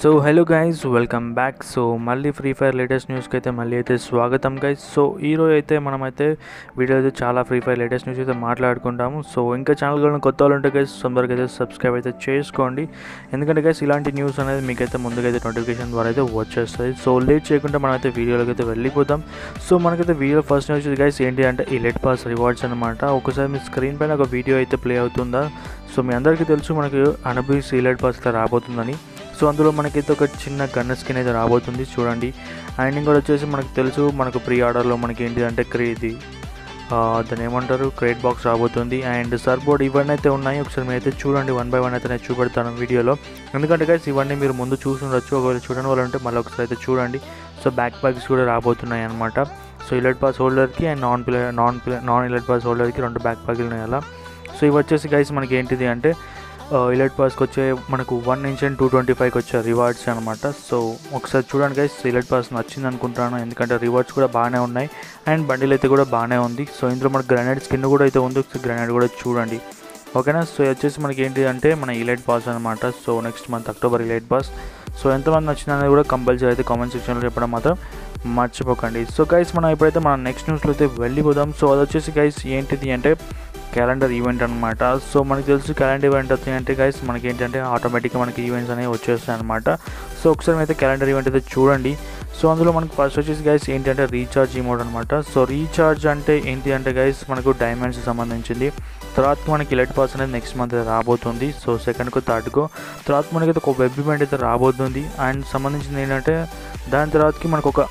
so hello guys welcome back so మళ్ళీ Free Fire latest న్యూస్కి అయితే మళ్ళీ అయితే స్వాగతం గైస్ సో ఈరోజు అయితే మనమైతే వీడియో అయితే చాలా ఫ్రీ ఫైర్ లేటెస్ట్ న్యూస్ అయితే మాట్లాడుకుంటాము సో ఇంకా ఛానల్ కూడా కొత్త వాళ్ళు ఉంటే గైస్ తొందరగా అయితే సబ్స్క్రైబ్ అయితే చేసుకోండి ఎందుకంటే గైస్ ఇలాంటి న్యూస్ అనేది మీకైతే ముందుగా అయితే నోటిఫికేషన్ ద్వారా అయితే వచ్చేస్తుంది సో లేట్ చేయకుండా మనమైతే వీడియోలోకి అయితే వెళ్ళిపోతాం సో మనకైతే వీడియో ఫస్ట్ న్యూస్ గైస్ ఏంటి అంటే ఇలెట్ పాస్ రివార్డ్స్ అనమాట ఒకసారి మీ స్క్రీన్ పైన ఒక వీడియో అయితే ప్లే అవుతుందా సో మీ అందరికీ తెలుసు మనకి అనబీస్ ఇలెట్ పాస్ అయితే రాబోతుందని సో అందులో మనకైతే ఒక చిన్న గన్న స్కిన్ అయితే రాబోతుంది చూడండి అండ్ ఇంకోటి వచ్చేసి మనకు తెలుసు మనకు ప్రీ ఆర్డర్లో మనకి ఏంటి అంటే క్రే ఇది ఆ, దాన్ని ఏమంటారు క్రేట్ బాక్స్ రాబోతుంది అండ్ సర్బోర్డ్ ఇవన్నీ అయితే ఉన్నాయి ఒకసారి మీరు అయితే చూడండి వన్ బై వన్ అయితే నేను చూపెడతాను వీడియోలో ఎందుకంటే గైస్ ఇవన్నీ మీరు ముందు చూసి ఉండొచ్చు ఒకవేళ చూడని వాళ్ళు ఉంటే మళ్ళీ ఒకసారి అయితే చూడండి సో బ్యాక్ ప్యాక్స్ కూడా రాబోతున్నాయి అనమాట సో ఇలెట్ పాస్ హోల్డర్కి and non play non play non elite pass హోల్డర్కి రెండు బ్యాక్ ప్యాక్లు ఉన్నాయి అలా సో ఇవి వచ్చేసి గైస్ మనకి ఏంటిది అంటే ఇలెట్ పాస్కి వచ్చే మనకు one inch and two twenty ఫైవ్కి వచ్చే రివార్డ్స్ అనమాట సో ఒకసారి చూడండి గైస్ ఇలెట్ పాస్ నచ్చింది అనుకుంటాను ఎందుకంటే రివార్డ్స్ కూడా బాగానే ఉన్నాయి అండ్ బండిల్ అయితే కూడా బాగానే ఉంది సో ఇందులో మనకు గ్రానైడ్ స్కిన్ కూడా అయితే ఉంది ఒకసారి గ్రానైడ్ కూడా చూడండి ఓకేనా సో ఇది వచ్చేసి మనకి ఏంటి అంటే మన ఇలైట్ పాస్ అనమాట so next month October elite pass so ఎంతమంది నచ్చింది అనేది కూడా కంపల్సరీ అయితే కామెంట్ సెక్షన్లో చెప్పడం మాత్రం మర్చిపోకండి సో గైస్ మనం ఇప్పుడైతే మనం నెక్స్ట్ న్యూస్లో అయితే వెళ్ళిపోదాం సో అది వచ్చేసి గైస్ ఏంటిది అంటే క్యాలెండర్ ఈవెంట్ అనమాట సో మనకి తెలుసు క్యాలెండర్ ఈవెంట్ వచ్చింది అంటే గైస్ మనకి ఏంటంటే ఆటోమేటిక్గా మనకి ఈవెంట్స్ అనేవి వచ్చేస్తాయి అనమాట సో ఒకసారి అయితే క్యాలెండర్ ఈవెంట్ అయితే చూడండి సో అందులో మనకు ఫస్ట్ వచ్చేసి గైస్ ఏంటంటే రీఛార్జ్ ఇమోట్ అనమాట సో రీఛార్జ్ అంటే ఏంటి అంటే గైస్ మనకు డైమండ్స్ సంబంధించింది తర్వాత మనకి ఇలెట్ పాస్ అనేది నెక్స్ట్ మంత్ రాబోతుంది సో సెకండ్కు థర్డ్కు తర్వాత మనకి అయితే ఒక వెబ్ ఈవెంట్ అయితే రాబోతుంది అండ్ సంబంధించింది ఏంటంటే దాని తర్వాతకి మనకు ఒక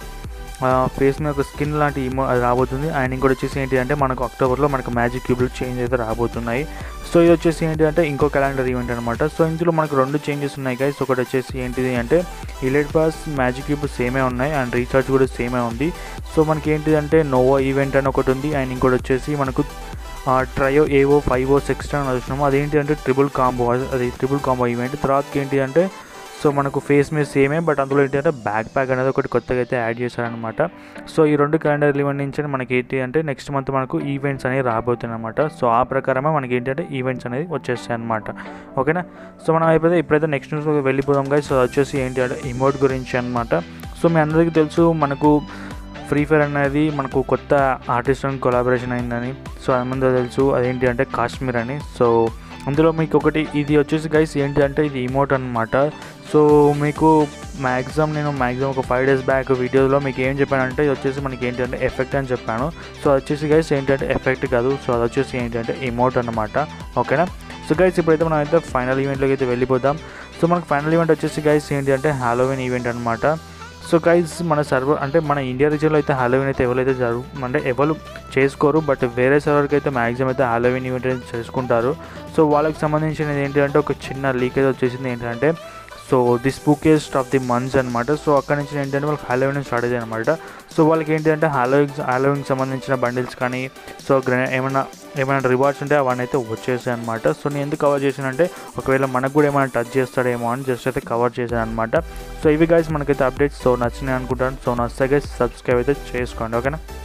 ఫేస్ మీద ఒక స్కిన్ లాంటి ఇమో అది రాబోతుంది అండ్ ఇంకోటి వచ్చేసి ఏంటి అంటే మనకు అక్టోబర్లో మనకు మ్యాజిక్ క్యూబ్లు చేంజ్ అయితే రాబోతున్నాయి సో ఇది వచ్చేసి ఏంటి అంటే ఇంకో క్యాలెండర్ ఈవెంట్ అనమాట సో ఇందులో మనకు రెండు చేంజెస్ ఉన్నాయి గైస్ ఒకటి వచ్చేసి ఏంటిది అంటే ఇలెట్ పాస్ మ్యాజిక్ క్యూబ్ సేమే ఉన్నాయి అండ్ రీఛార్జ్ కూడా సేమే ఉంది సో మనకి ఏంటిది అంటే నోవా ఈవెంట్ అని ఒకటి ఉంది అండ్ ఇంకోటి వచ్చేసి మనకు ట్రయో ఏవో ఫైవ్ ఓ సిక్స్ అని వచ్చినాము అదేంటి అంటే ట్రిపుల్ కాంబో అది ట్రిపుల్ కాంబో ఈవెంట్ తర్వాతకి ఏంటి అంటే సో మనకు ఫేస్ మీద సేమే బట్ అందులో ఏంటంటే బ్యాక్ ప్యాక్ అనేది ఒకటి కొత్తగా అయితే యాడ్ చేశారనమాట సో ఈ రెండు క్యాలెండర్ ఈవెంట్ నుంచి మనకి ఏంటి అంటే నెక్స్ట్ మంత్ మనకు ఈవెంట్స్ అనేవి రాబోతున్నాయి అనమాట సో ఆ ప్రకారమే మనకి ఏంటంటే ఈవెంట్స్ అనేది వచ్చేస్తాయి అనమాట ఓకేనా సో మనం అయిపోతే ఇప్పుడైతే నెక్స్ట్ న్యూస్లోకి వెళ్ళిపోదాం గాయ సో వచ్చేసి ఏంటి అంటే ఇమోట్ గురించి అనమాట సో మీ అందరికీ తెలుసు మనకు ఫ్రీ ఫైర్ అనేది మనకు కొత్త ఆర్టిస్ట్ కొలాబరేషన్ అయిందని సో ముందు తెలుసు అదేంటి అంటే కాశ్మీర్ అని సో అందులో మీకు ఒకటి ఇది వచ్చేసి గైస్ ఏంటి అంటే ఇది ఇమోట్ అనమాట సో మీకు మ్యాక్సిమం నేను మ్యాక్సిమం ఒక ఫైవ్ డేస్ బ్యాక్ వీడియోలో మీకు ఏం చెప్పానంటే ఇది వచ్చేసి మనకి ఏంటంటే ఎఫెక్ట్ అని చెప్పాను సో అది వచ్చేసి గైస్ ఏంటంటే ఎఫెక్ట్ కాదు సో అది వచ్చేసి ఏంటంటే ఇమోట్ అనమాట ఓకేనా సో గైస్ ఇప్పుడైతే మనం అయితే ఫైనల్ ఈవెంట్లోకి అయితే వెళ్ళిపోదాం సో మనకు ఫైనల్ ఈవెంట్ వచ్చేసి గైస్ ఏంటి అంటే హాలోవిన్ ఈవెంట్ అనమాట సో గైస్ మన సర్వర్ అంటే మన ఇండియా రీజియన్లో అయితే హాలోవిన్ అయితే ఎవరైతే జరుగు అంటే ఎవరు చేసుకోరు బట్ వేరే సర్వర్కి అయితే మ్యాక్సిమం అయితే హాలోవిన్ ఈవెంట్ అయితే చేసుకుంటారు సో వాళ్ళకి సంబంధించినది ఏంటి అంటే ఒక చిన్న లీకేజ్ వచ్చేసింది ఏంటంటే so the spookiest of the months అనమాట సో అక్కడ నుంచి ఏంటంటే వాళ్ళకి హాలోవిన్ స్టార్ట్ అయ్యాయి అనమాట సో వాళ్ళకి ఏంటి అంటే హాలోవిన్ హాలోవిన్కి సంబంధించిన బండిల్స్ కానీ సో గ్ర ఏమైనా ఏమైనా రివార్డ్స్ ఉంటే అవన్నీ అయితే వచ్చేసాయి అనమాట సో నేను ఎందుకు కవర్ చేశానంటే ఒకవేళ మనకు కూడా ఏమైనా టచ్ చేస్తాడేమో అని జస్ట్ అయితే కవర్ చేశాను అనమాట సో ఇవి గైస్ మనకైతే అప్డేట్స్ సో నచ్చినాయి అనుకుంటాను సో నచ్చితే గైస్ సబ్స్క్రైబ్ అయితే చేసుకోండి ఓకేనా